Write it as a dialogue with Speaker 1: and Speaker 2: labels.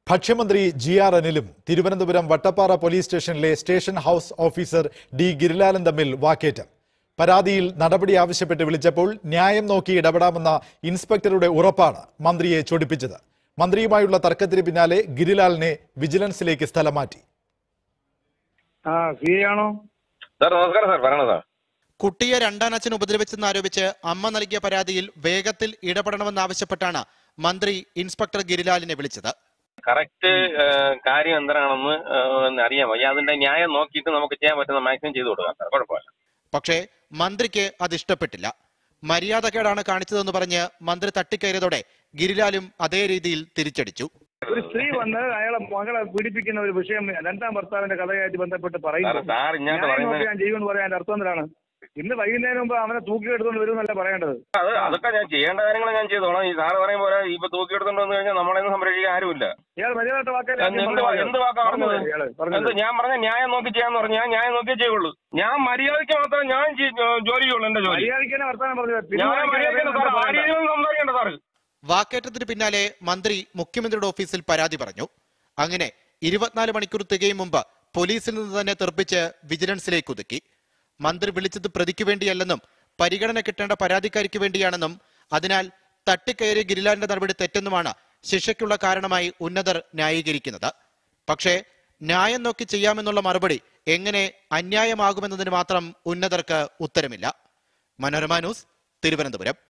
Speaker 1: ഭക്ഷ്യമന്ത്രി G R അനിലും Thiruvananthapuram Vattappara police സ്റ്റേഷനിലെ station house officer D ഗിരിലാലും തമ്മിൽ വാക്കേറ്റം പരാതിയിൽ നടപടി ആവശ്യപ്പെട്ട് വിളിച്ചപ്പോൾ ന്യായം നോക്കി ഇടപെടാമെന്ന ഇൻസ്പെക്ടറുടെ ഉറപ്പാണ് മന്ത്രിയെ ചൊടിപ്പിച്ചത് മന്ത്രിയുമായുള്ള തർക്കത്തിന് പിന്നാലെ ഗിരിലാലിനെ വിജിലൻസിലേക്ക് സ്ഥലം മാറ്റി
Speaker 2: ആ സി ആണോ
Speaker 3: സാർ നമസ്കാരം സാർ പറയണ സാർ
Speaker 4: കുട്ടിയെ രണ്ടാനച്ഛൻ ഉപദ്രവിച്ചെന്നാരോപിച്ച് അമ്മ നൽകിയ പരാതിയിൽ വേഗത്തിൽ ഇടപെടണമെന്നാവശ്യപ്പെട്ടാണ് മന്ത്രി ഇൻസ്പെക്ടർ ഗിരിലാലിനെ വിളിച്ചത്
Speaker 3: കറക്റ്റ് കാര്യം എന്താണെന്ന് ഒന്ന് അറിയാൻ വയ്യ അതിന്റെ ന്യായം നോക്കിയിട്ട് നമുക്ക് ചെയ്യാൻ പറ്റുന്ന മാക്സിമം ചെയ്തു കൊടുക്കാം സാർ കുഴപ്പമില്ല
Speaker 4: പക്ഷേ മന്ത്രിക്ക് അത് ഇഷ്ടപ്പെട്ടില്ല മര്യാദക്കേടാണ് കാണിച്ചതെന്ന് പറഞ്ഞ് മന്ത്രി തട്ടിക്കയറിയതോടെ ഗിരിലാലും അതേ രീതിയിൽ തിരിച്ചടിച്ചു
Speaker 2: ഒരു സ്ത്രീ വന്ന് അയാളെ മകളെ പീഡിപ്പിക്കുന്ന ഒരു വിഷയം രണ്ടാം ഭർത്താവിന്റെ കഥയായിട്ട് ബന്ധപ്പെട്ട്
Speaker 3: സാർ
Speaker 2: പറയുമ്പോൾ
Speaker 3: സാർ ഇങ്ങോട്ട്
Speaker 2: ന്യായം
Speaker 3: പറയുന്നത്
Speaker 2: നോക്കി ഞാൻ ചെയ്യുമെന്ന് പറയാൻ അർത്ഥം എന്തിനാണ് ഇന്ന് വൈകുന്നേരം മുമ്പ് അവനെ തൂക്കിയെടുത്തോണ്ട് വരുമെന്നല്ല പറയേണ്ടത്
Speaker 3: അത് അതൊക്കെ ഞാൻ ചെയ്യേണ്ട കാര്യങ്ങൾ ഞാൻ ചെയ്തോളാം ഈ സാറ് പറയുമ്പോൾ ഇപ്പൊ തൂക്കിയെടുത്തോണ്ട് വന്നു കഴിഞ്ഞാൽ നമ്മളെയൊന്നും സംരക്ഷിക്കാൻ ആരുമില്ല
Speaker 2: ഇയാൾ മര്യാദ വാക്കാൽ
Speaker 3: എന്ത് എന്ത് വാക്കാ പറഞ്ഞത്
Speaker 2: ഇയാള്
Speaker 3: എന്ത്
Speaker 2: പറഞ്ഞത്
Speaker 3: ഞാൻ പറഞ്ഞ ന്യായം നോക്കി ചെയ്യാന്ന് പറഞ്ഞു ഞാൻ ന്യായം നോക്കിയേ ചെയ്യുള്ളൂ ഞാൻ മര്യാദയ്ക്ക് മാത്രമേ ഞാൻ ചെയ്- ജോലി ചെയ്യുള്ളൂ എന്റെ ജോലി
Speaker 2: മര്യാദയ്ക്കാണ് വർത്താനം പറഞ്ഞത് പിന്നെ
Speaker 3: ഞാൻ മര്യാദയ്ക്ക് സാർ ആ
Speaker 2: പറയണ്ട.
Speaker 3: രീതിയിൽ സംസാരിക്കേണ്ട സാറ്
Speaker 4: വാക്കേറ്റത്തിന് പിന്നാലെ മന്ത്രി മുഖ്യമന്ത്രിയുടെ ഓഫീസിൽ പരാതി പറഞ്ഞു അങ്ങനെ ഇരുപത്തിനാല് മണിക്കൂർ തികയും മുമ്പ് പോലീസിൽ നിന്ന് തന്നെ തെറിപ്പിച്ച് വിജിലൻസിലേക്ക് ഒതുക്കി മന്ത്രി വിളിച്ചത് പ്രതിക്ക് വേണ്ടിയല്ലെന്നും പരിഗണന കിട്ടേണ്ട പരാതിക്കാരിക്ക് വേണ്ടിയാണെന്നും അതിനാൽ തട്ടിക്കയറി ഗിരിലാലിന്റെ നടപടി തെറ്റെന്നുമാണ് ശിക്ഷയ്ക്കുള്ള കാരണമായി ഉന്നതർ ന്യായീകരിക്കുന്നത് പക്ഷേ ന്യായം നോക്കി ചെയ്യാമെന്നുള്ള മറുപടി എങ്ങനെ അന്യായമാകുമെന്നതിന് മാത്രം ഉന്നതർക്ക് ഉത്തരമില്ല മനോരമ ന്യൂസ് തിരുവനന്തപുരം